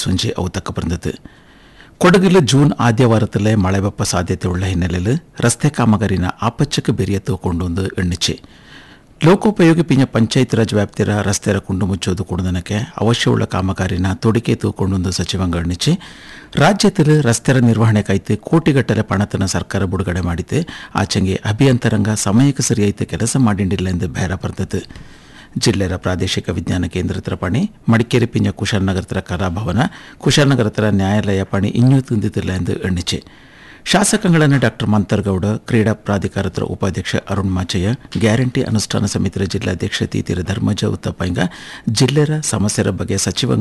ಸಂಜೆ ಅವು ತಕ್ಕ ಬಂದது ಕೊಡಗಿൽ ಜೂನ್ ಆದ್ಯ ವಾರത്തിലെ മഴവെപ്പ സാധ്യതയുള്ള ಹಿನ್ನೆಲೆയിൽ ರಸ್ತೆ ಕಾಮಗಾರಿನ ಆಪಚ್ಚಕ್ಕೆ ಬೆರೆಯತ್ತು ಕೊಂಡೊಂದು ಎಣ್ಣಿಚೆ ಲೋಕೋಪಯೋಗಿ ಪಿಂಜ ಪಂಚಾಯತ್ ರಾಜ್ ವ್ಯಾಪ್ತಿಯ ರಸ್ತೆರ ಕುಂಡು ಮುಚ್ಚೋದು ಕುಡದನಕ್ಕೆ ಅವಶ್ಯವುಳ್ಳ ಕಾಮಗಾರಿನ ತೊಡಿಕೆ ತೂಕೊಂಡೊಂದು ಸಚಿವಂಗ ಎಣ್ಣಿಚೆ ರಾಜ್ಯದಲ್ಲಿ ರಸ್ತೆರ ನಿರ್ವಹಣೆ ಕೈತೆ ಕೋಟಿಗಟ್ಟಲೆ ಪಣತನ ಸರ್ಕಾರ ಬಿಡುಗಡೆ ಮಾಡಿದೆ ಆಚೆಗೆ ಅಭಿಯಂತರಂಗ ಸಮಯಕ್ಕೆ ಸರಿಯಾಯ್ತು ಕೆಲಸ ಮಾಡಿಂಡಿಲ್ಲ ಎಂದು ಬೇರ ಬರ್ತದೆ ಜಿಲ್ಲೆಯ ಪ್ರಾದೇಶಿಕ ವಿಜ್ಞಾನ ಕೇಂದ್ರತರ ಪಣಿ ಮಡಿಕೇರಿ ಪಿಂಜ ಕುಶಾಲನಗರತರ ಕಲಾಭವನ ಕುಶಾಲನಗರತರ ನ್ಯಾಯಾಲಯ ಪಣಿ ಇನ್ನೂ ತಿಂದಿದ್ದಿಲ್ಲ ಎಂದು ಎಣ್ಣಿಚೆ ಶಾಸಕಗಳನ್ನು ಡಾಕ್ಟರ್ ಮಂತರ್ಗೌಡ ಕ್ರೀಡಾ ಪ್ರಾಧಿಕಾರದ ಉಪಾಧ್ಯಕ್ಷ ಅರುಣ್ ಮಾಚಯ್ಯ ಗ್ಯಾರಂಟಿ ಅನುಷ್ಠಾನ ಸಮಿತಿಯ ಜಿಲ್ಲಾಧ್ಯಕ್ಷ ತೀತಿರ ಧರ್ಮಜ ಉತ್ತಪ್ಪಂಗ ಜಿಲ್ಲೆಯ ಸಮಸ್ಯೆರ ಬಗ್ಗೆ ಸಚಿವ